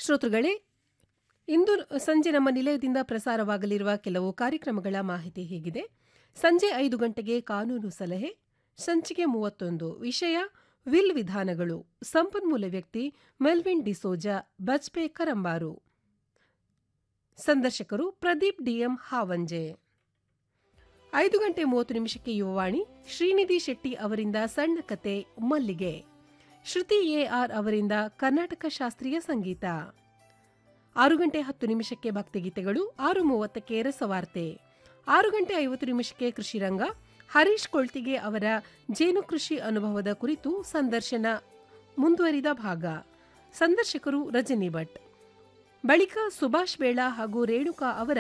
ಶ್ರೋತೃಗಳೇ ಇಂದು ಸಂಜೆ ನಮ್ಮ ನಿಲಯದಿಂದ ಪ್ರಸಾರವಾಗಲಿರುವ ಕೆಲವು ಕಾರ್ಯಕ್ರಮಗಳ ಮಾಹಿತಿ ಹೀಗಿದೆ ಸಂಜೆ ಐದು ಗಂಟೆಗೆ ಕಾನೂನು ಸಲಹೆ ಸಂಚಿಕೆ ಮೂವತ್ತೊಂದು ವಿಷಯ ವಿಲ್ ವಿಧಾನಗಳು ಸಂಪನ್ಮೂಲ ವ್ಯಕ್ತಿ ಮೆಲ್ವಿನ್ ಡಿಸೋಜಾ ಬಜ್ಪೆ ಕರಂಬಾರು ಸಂದರ್ಶಕರು ಪ್ರದೀಪ್ ಡಿಎಂ ಹಾವಂಜೆ ಐದು ಗಂಟೆ ಮೂವತ್ತು ನಿಮಿಷಕ್ಕೆ ಯುವವಾಣಿ ಶ್ರೀನಿಧಿ ಶೆಟ್ಟಿ ಅವರಿಂದ ಸಣ್ಣ ಕತೆ ಮಲ್ಲಿಗೆ ಶ್ರುತಿ ಎಆರ್ ಅವರಿಂದ ಕರ್ನಾಟಕ ಶಾಸ್ತ್ರೀಯ ಸಂಗೀತ ಆರು ಗಂಟೆ ಹತ್ತು ನಿಮಿಷಕ್ಕೆ ಭಕ್ತಿಗೀತೆಗಳು ಆರು ಮೂವತ್ತಕ್ಕೆ ರಸವಾರ್ತೆ ಆರು ಗಂಟೆ ಐವತ್ತು ನಿಮಿಷಕ್ಕೆ ಕೃಷಿರಂಗ ಹರೀಶ್ ಕೊಳ್ತಿಗೆ ಅವರ ಜೇನು ಕೃಷಿ ಅನುಭವದ ಕುರಿತು ಸಂದರ್ಶನ ಮುಂದುವರಿದ ಭಾಗ ಸಂದರ್ಶಕರು ರಜನಿ ಭಟ್ ಬಳಿಕ ಸುಭಾಷ್ ಬೇಳ ಹಾಗೂ ರೇಣುಕಾ ಅವರ